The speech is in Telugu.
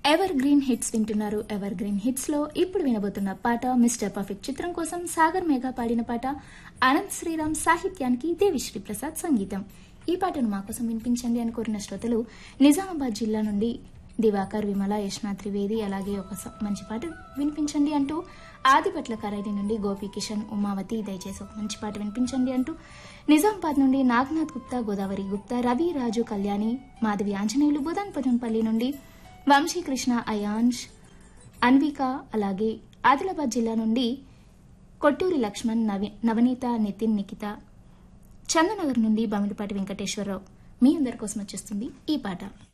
ఎవర్ గ్రీన్ హిట్స్ వింటున్నారు ఎవర్ గ్రీన్ హిట్స్ లో ఇప్పుడు వినబోతున్న పాట మిస్టర్ పర్ఫెక్ట్ చిత్రం కోసం సాగర్ మేఘ పాడిన పాట అనంత్ శ్రీరామ్ సాహిత్యానికి దేవిశ్రీ ప్రసాద్ సంగీతం ఈ పాటను మా కోసం వినిపించండి అని కోరిన శ్రోతలు నిజామాబాద్ జిల్లా నుండి దివాకర్ విమల యష్నా త్రివేది అలాగే ఒక స- మంచి పాట వినిపించండి అంటూ ఆదిపట్ల కరైలి నుండి గోపి కిషన్ ఉమావతి దయచేసి ఒక మంచి పాట వినిపించండి అంటూ నిజామాబాద్ నుండి నాగనాథ్ గుప్తా గోదావరి గుప్తా రవి రాజు కళ్యాణి మాధవి ఆంజనేయులు బుధన్పదంపల్లి నుండి వంశీకృష్ణ అయాన్ష్ అన్విక అలాగే ఆదిలాబాద్ జిల్లా నుండి కొట్టూరి లక్ష్మణ్ నవి నవనీత నితిన్ నిఖిత చందనగర్ నుండి బమిడిపాటి వెంకటేశ్వరరావు మీ అందరి కోసం వచ్చేస్తుంది ఈ పాట